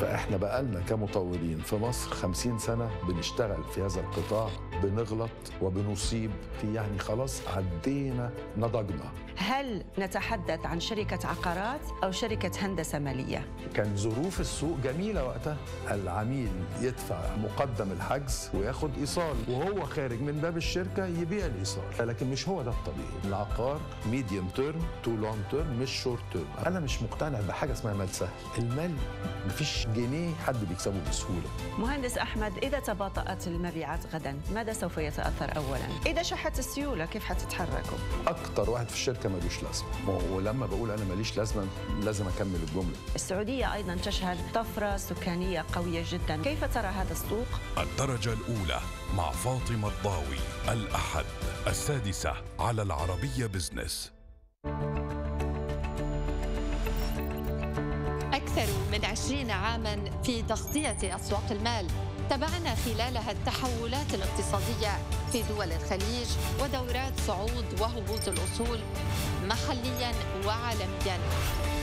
فاحنا بقالنا كمطورين في مصر 50 سنه بنشتغل في هذا القطاع بنغلط وبنصيب في يعني خلاص عدينا نضجنا هل نتحدث عن شركة عقارات أو شركة هندسة مالية؟ كان ظروف السوق جميله وقتها العميل يدفع مقدم الحجز وياخد ايصال وهو خارج من باب الشركه يبيع الايصال لكن مش هو ده الطبيعي العقار ميديوم تيرم تو لونج تيرم مش شورت تيرم انا مش مقتنع بحاجه اسمها مال سهل المال مفيش جنيه حد بيكسبه بسهوله مهندس أحمد إذا تباطأت المبيعات غدا ماذا سوف يتأثر أولا؟ إذا شحت السيولة كيف حتتحركوا؟ اكتر واحد في الشركه ملوش لازمه ما- ولما بقول انا ماليش لازمه لازم اكمل الجمله السعودية أيضا تشهد طفرة سكانية قوية جدا كيف ترى هذا السوق؟ الدرجة الأولى مع فاطمة الضاوي الأحد السادسة على العربية بزنس أكثر من عشرين عاما في تغطية أسواق المال تابعنا خلالها التحولات الاقتصادية في دول الخليج ودورات صعود وهبوط الأصول محليا وعالميا